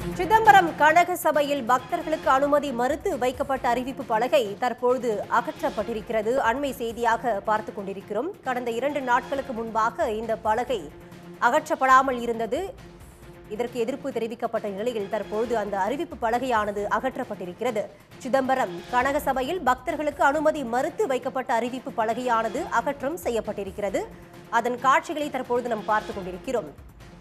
சிதம்பரம் கனக சபையில் பக்தர்களுக்கு அனுமதி மறுத்து வைக்கப்பட்ட அறிவிப்பு பலகை தற்பொழுது அகற்றப்பட்டிருக்கிறது அண்மை செய்தியாக பார்த்துக் கொண்டிருக்கிறோம் கடந்த இரண்டு நாட்களுக்கு முன்பாக இந்த பலகை அகற்றப்படாமல் இருந்தது இதற்கு எதிர்ப்பு தெரிவிக்கப்பட்ட நிலையில் தற்பொழுது அந்த அறிவிப்பு பலகையானது அகற்றப்பட்டிருக்கிறது சிதம்பரம் கனக சபையில் பக்தர்களுக்கு அனுமதி மறுத்து வைக்கப்பட்ட அறிவிப்பு பலகையானது அகற்றம் செய்யப்பட்டிருக்கிறது அதன் காட்சிகளை தற்பொழுது நாம் பார்த்துக் கொண்டிருக்கிறோம்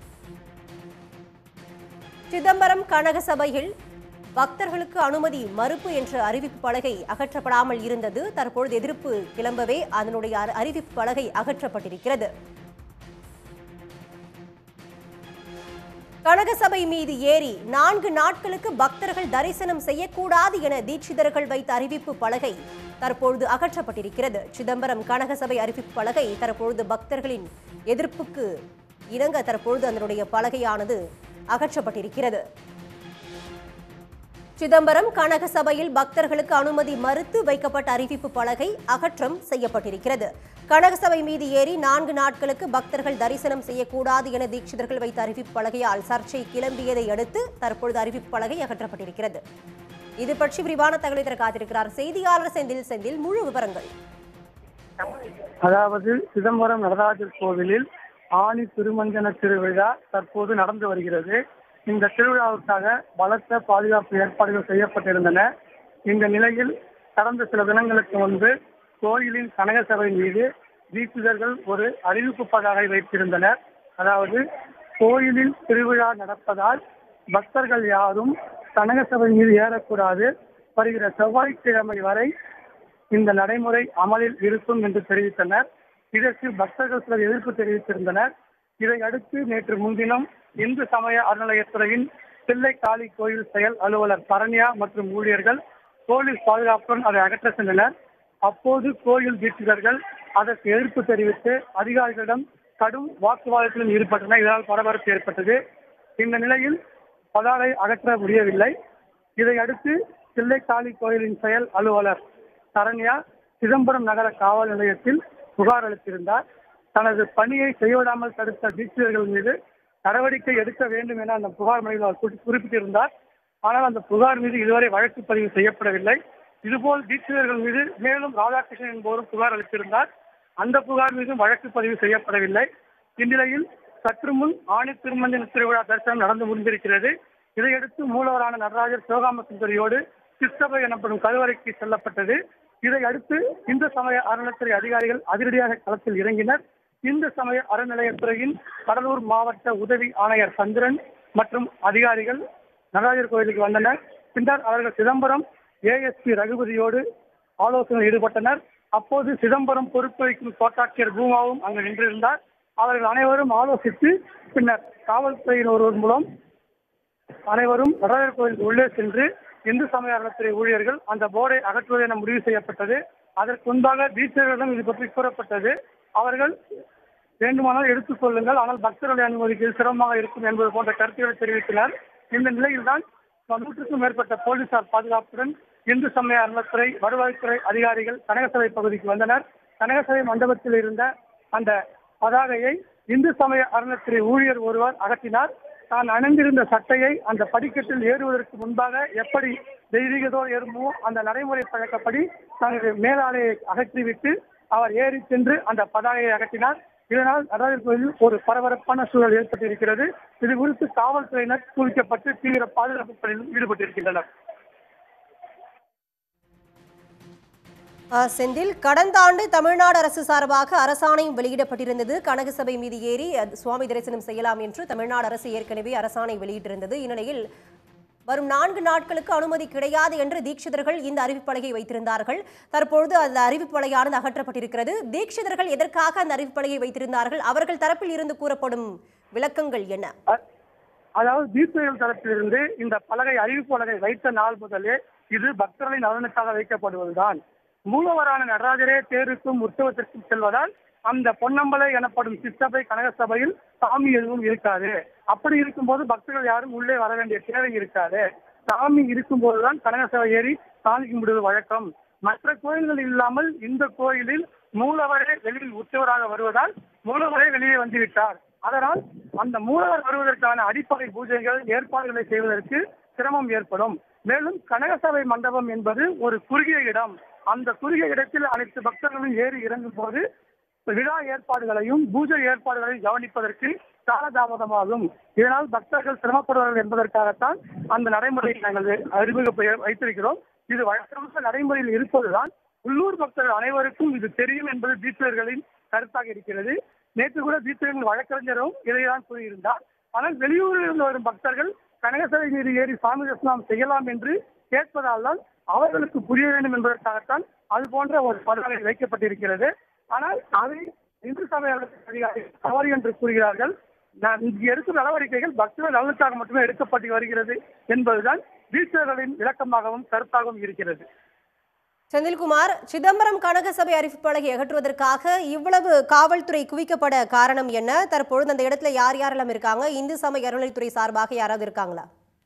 சிதம்பரம் கனக சபையில் பக்தர்களுக்கு அனுமதி மறுப்பு என்ற அறிவிப்பு பலகை அகற்றப்படாமல் இருந்தது தற்பொழுது எதிர்ப்பு கிளம்பவே அதனுடைய அ- அறிவிப்பு பலகை அகற்றப்பட்டிருக்கிறது கனக சபை மீது ஏறி நான்கு நாட்களுக்கு பக்தர்கள் தரிசனம் செய்யக்கூடாது என தீட்சிதர்கள் வைத்த அறிவிப்பு பலகை தற்பொழுது அகற்றப்பட்டிருக்கிறது சிதம்பரம் கனக சபை அறிவிப்பு பலகை தற்பொழுது பக்தர்களின் எதிர்ப்புக்கு இணங்க தற்பொழுது அதனுடைய பலகையானது அகற்றப்பட்டிருக்கிறது சிதம்பரம் கனக சபையில் பக்தர்களுக்கு அனுமதி மறுத்து வைக்கப்பட்ட அறிவிப்பு பலகை அகற்றம் செய்யப்பட்டிருக்கிறது கனக சபை மீது ஏறி நான்கு நாட்களுக்கு பக்தர்கள் தரிசனம் செய்யக்கூடாது என தீட்சிதர்கள் வைத்த அறிவிப்பு பலகையால் சர்ச்சை கிளம்பியதை அடுத்து தற்பொழுது அறிவிப்பு பலகை அகற்றப்பட்டிருக்கிறது இது பற்றி விரிவான தகவலை தர காத்திருக்கிறார் செய்தியாளர் செந்தில் செந்தில் முழு விவரங்கள் அதாவது சிதம்பரம் நடராஜர் கோவிலில் ஆணி திருமஞ்சன திருவிழா தற்போது நடந்து வருகிறது இந்த திருவிழாவுக்காக பலத்த பாதுகாப்பு ஏற்பாடுகள் செய்யப்பட்டிருந்தன இந்த நிலையில் கடந்த சில தினங்களுக்கு முன்பு கோயிலின் கனக சபை மீது தீட்சிதர்கள் ஒரு அறிவிப்பு பதாகை வைத்திருந்தனர் அதாவது கோயிலில் திருவிழா நடப்பதால் பக்தர்கள் யாரும் கனக சபை மீது ஏறக்கூடாது வருகிற செவ்வாய்க்கிழமை வரை இந்த நடைமுறை அமலில் இருக்கும் என்று தெரிவித்தனர் இதற்கு பக்தர்கள் சிலர் எதிர்ப்பு தெரிவித்திருந்தனர் இதை அடுத்து நேற்று முன்தினம் இந்து சமய அறநிலையத்துறையின் பிள்ளை காளி கோயில் செயல் அலுவலர் சரண்யா மற்றும் ஊழியர்கள் போலீஸ் பாதுகாப்புடன் அதை அகற்ற சென்றனர் அப்போது கோயில் தீட்சிதர்கள் அதற்கு எதிர்ப்பு தெரிவித்து அதிகாரிகளிடம் கடும் வாக்குவாதத்திலும் ஈடுபட்டனர் இதனால் பரபரப்பு ஏற்பட்டது இந்த நிலையில் பதாகை அகற்ற முடியவில்லை இதை அடுத்து தில்லைக்காளி கோயிலின் செயல் அலுவலர் சரண்யா சிதம்பரம் நகர காவல் நிலையத்தில் புகார் அளித்திருந்தார் தனது பணியை செய்யவிடாமல் தடுத்த தீட்சிதர்கள் மீது நடவடிக்கை எடுக்க வேண்டும் என அந்த புகார் மனுவில் அவர் குறி- குறிப்பிட்டிருந்தார் ஆனால் அந்த புகார் மீது இதுவரை வழக்கு பதிவு செய்யப்படவில்லை இதுபோல் தீட்சிதர்கள் மீது மேலும் ராதாகிருஷ்ணன் என்பவரும் புகார் அளித்திருந்தார் அந்த புகார் மீதும் வழக்கு பதிவு செய்யப்படவில்லை இந்நிலையில் சற்று முன் ஆணி திருமஞ்சன திருவிழா தரிசனம் நடந்து முடிந்திருக்கிறது இதையடுத்து மூலவரான நடராஜர் சிவகாம சுந்தரியோடு சித்தபை எனப்படும் கருவறைக்கு செல்லப்பட்டது இதை அடுத்து இந்து சமய அறநிலையத்துறை அதிகாரிகள் அதிரடியாக களத்தில் இறங்கினர் இந்து சமய அறநிலையத்துறையின் கடலூர் மாவட்ட உதவி ஆணையர் சந்திரன் மற்றும் அதிகாரிகள் நடராஜர் கோயிலுக்கு வந்தனர் பின்னர் அவர்கள் சிதம்பரம் ஏஎஸ்பி ரகுபதியோடு ஆலோசனையில் ஈடுபட்டனர் அப்போது சிதம்பரம் பொறுப்பு வைக்கும் கோட்டாட்சியர் பூமாவும் அங்கு நின்றிருந்தார் அவர்கள் அனைவரும் ஆலோசித்து பின்னர் காவல்துறையின் ஒருவர் மூலம் அனைவரும் நடராஜர் கோயில் உள்ளே சென்று இந்து சமய அறநிலையத்துறை ஊழியர்கள் அந்த போர்டை அகற்றுவது என முடிவு செய்யப்பட்டது அதற்கு முன்பாக தீட்சர்களிடம் இது பற்றி கூறப்பட்டது அவர்கள் வேண்டுமானால் எடுத்துக் கொள்ளுங்கள் ஆனால் பக்தர்களை அனுமதிக்க சிரமமாக இருக்கும் என்பது போன்ற கருத்துக்களை தெரிவித்தனர் இந்த நிலையில்தான் நூற்றுக்கும் மேற்பட்ட போலீசார் பாதுகாப்புடன் இந்து சமய அறநிலையத்துறை வருவாய்த்துறை அதிகாரிகள் கனகசபை பகுதிக்கு வந்தனர் கனகசபை மண்டபத்தில் இருந்த அந்த பதாகையை இந்து சமய அறநிலையத்துறை ஊழியர் ஒருவர் அகற்றினார் தான் அணிந்திருந்த சட்டையை அந்த படிக்கட்டில் ஏறுவதற்கு முன்பாக எப்படி தெய்வீகத்தோடு ஏறுமோ அந்த நடைமுறை பழக்கப்படி தனது மேலாடையை அகற்றிவிட்டு அவர் ஏறி சென்று அந்த பதாகையை அகற்றினார் இதனால் நடராஜர் கோயிலில் ஒரு பரபரப்பான சூழல் ஏற்பட்டிருக்கிறது இது குறித்து காவல்துறையினர் குவிக்கப்பட்டு தீவிர பாதுகாப்பு பணியில் ஈடுபட்டிருக்கின்றனர் ஆ, செந்தில் கடந்த ஆண்டு தமிழ்நாடு அரசு சார்பாக அரசாணையும் வெளியிடப்பட்டிருந்தது கனக சபை மீது ஏறி அது சுவாமி தரிசனம் செய்யலாம் என்று தமிழ்நாடு அரசு ஏற்கனவே அரசாணை வெளியிட்டிருந்தது இந்நிலையில் வரும் நான்கு நாட்களுக்கு அனுமதி கிடையாது என்று தீட்சிதர்கள் இந்த அறிவிப்பலகை வைத்திருந்தார்கள் தற்பொழுது அந்த அறிவிப்பலகையானது அகற்றப்பட்டிருக்கிறது தீட்சிதர்கள் எதற்காக அந்த அறிவிப்பலகை வைத்திருந்தார்கள் அவர்கள் தரப்பில் இருந்து கூறப்படும் விளக்கங்கள் என்ன அ- அதாவது தீர்ப்புகள் தரப்பிலிருந்து இந்த பலகை அறிவிப்பு பலகை வைத்த நாள் முதலே இது பக்தர்களின் நலனுக்காக வைக்கப்படுவதுதான் மூலவரான நடராஜரே தேருக்கும் உற்சவத்திற்கும் செல்வதால் அந்த பொன்னம்பலை எனப்படும் சித்தபை கனக சபையில் சாமி எதுவும் இருக்காது அப்படி இருக்கும்போது பக்தர்கள் யாரும் உள்ளே வர வேண்டிய தேவை இருக்காது சாமி இருக்கும்போதுதான் கனக சபை ஏறி சாமி கும்பிடுவது வழக்கம் மற்ற கோயில்கள் இல்லாமல் இந்த கோயிலில் மூலவரே வெளியில் உற்சவராக வருவதால் மூலவரே வெளியே வந்துவிட்டார் அதனால் அந்த மூலவர் வருவதற்கான அடிப்படை பூஜைகள் ஏற்பாடுகளை செய்வதற்கு சிரமம் ஏற்படும் மேலும் கனகசபை மண்டபம் என்பது ஒரு குறுகிய இடம் அந்த குறுகிய இடத்தில் அனைத்து பக்தர்களும் ஏறி இறங்கும் போது விழா ஏற்பாடுகளையும் பூஜை ஏற்பாடுகளையும் கவனிப்பதற்கு காலதாமதமாகும் இதனால் பக்தர்கள் சிரமப்படுவார்கள் என்பதற்காகத்தான் அந்த நடைமுறையை நாங்கள் அறிமுக வைத்திருக்கிறோம் இது வழக்கமாக நடைமுறையில் இருப்பதுதான் உள்ளூர் பக்தர்கள் அனைவருக்கும் இது தெரியும் என்பது தீட்சர்களின் கருத்தாக இருக்கிறது நேற்று கூட தீட்சர்களின் வழக்கறிஞரும் இதைதான் கூறியிருந்தார் ஆனால் வெளியூரில் இருந்து வரும் பக்தர்கள் கனகசபை மீது ஏறி சாமி தரிசனம் செய்யலாம் என்று கேட்பதால் தான் அவர்களுக்கு புரிய வேண்டும் என்பதற்காகத்தான் அது போன்ற ஒரு பதாகை வைக்கப்பட்டிருக்கிறது ஆனால் அதை இந்து சமய அதிகாரி தவறு என்று கூறுகிறார்கள் நான் இங்கு எடுக்கும் நடவடிக்கைகள் பக்தர்கள் நலனுக்காக மட்டுமே எடுக்கப்பட்டு வருகிறது என்பதுதான் தீட்சர்களின் விளக்கமாகவும் கருத்தாகவும் இருக்கிறது செந்தில்குமார் சிதம்பரம் கனகசபை அறிவிப்பு பலகை அகற்றுவதற்காக இவ்வளவு காவல்துறை குவிக்கப்பட காரணம் என்ன தற்பொழுது அந்த இடத்துல யார் யாரெல்லாம் இருக்காங்க இந்து சமய அறநிலைத்துறை சார்பாக யாராவது இருக்காங்களா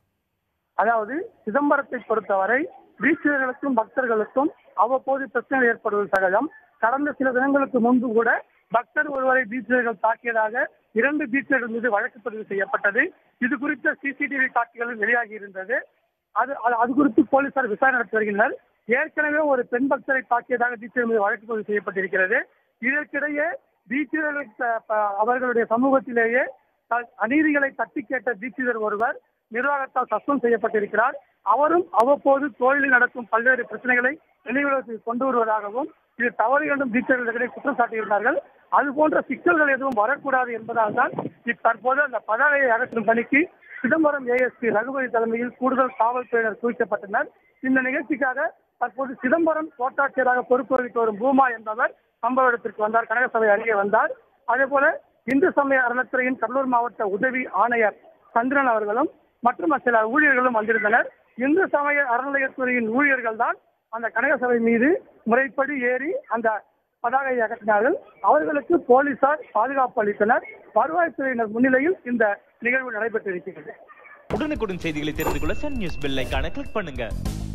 அதாவது சிதம்பரத்தை பொறுத்தவரை வீச்சர்களுக்கும் பக்தர்களுக்கும் அவ்வப்போது பிரச்சனை ஏற்படுவது சகஜம் கடந்த சில தினங்களுக்கு முன்பு கூட பக்தர் ஒருவரை பீச்சர்கள் தாக்கியதாக இரண்டு பீச்சர்கள் மீது வழக்கு பதிவு செய்யப்பட்டது இது குறித்த சிசிடிவி காட்சிகளும் வெளியாகி இருந்தது அது அது- அது குறித்து போலீசார் விசாரணை நடத்தி வருகின்றனர் ஏற்கனவே ஒரு பெண் பக்தரை தாக்கியதாக பீச்சர்கள் மீது வழக்கு பதிவு செய்யப்பட்டிருக்கிறது இதற்கிடையே பீச்சர்கள் அவர்களுடைய சமூகத்திலேயே த- அநீதிகளை தட்டி கேட்ட தீட்சிதர் ஒருவர் நிர்வாகத்தால் சஸ்பெண்ட் செய்யப்பட்டிருக்கிறார் அவரும் அவ்வப்போது கோயிலில் நடக்கும் பல்வேறு பிரச்சனைகளை நினைவுலகத்தில் கொண்டு வருவதாகவும் இது தவறு என்றும் தீட்சர்களிடையே குற்றம் சாட்டியிருந்தார்கள் அது போன்ற சிக்கல்கள் எதுவும் வரக்கூடாது என்பதால் தான் தற்போது அந்த பதாகையை அகற்றும் பணிக்கு சிதம்பரம் ஏஎஸ்பி ரகுபதி தலைமையில் கூடுதல் காவல்துறையினர் குவிக்கப்பட்டனர் இந்த நிகழ்ச்சிக்காக தற்போது சிதம்பரம் கோட்டாட்சியராக பொறுப்பு வகித்து வரும் பூமா என்பவர் சம்பவ இடத்திற்கு வந்தார் கனகசபை அருகே வந்தார் அதே போல இந்து சமய அறநிலைத்துறையின் கடலூர் மாவட்ட உதவி ஆணையர் சந்திரன் அவர்களும் மற்றும் சில ஊழியர்களும் வந்திருந்தனர் இந்து சமய அறநிலையத்துறையின் ஊழியர்கள் தான் அந்த கனகசபை மீது முறைப்படி ஏறி அந்த பதாகையை அகற்றினார்கள் அவர்களுக்கு போலீசார் பாதுகாப்பு அளித்தனர் வருவாய்த்துறையினர் முன்னிலையில் இந்த நிகழ்வு நடைபெற்றிருக்கிறது உடனுக்குடன் செய்திகளை தெரிந்து கொள்ள சன் நியூஸ் பெல் ஐகானை கிளிக் பண்ணுங்க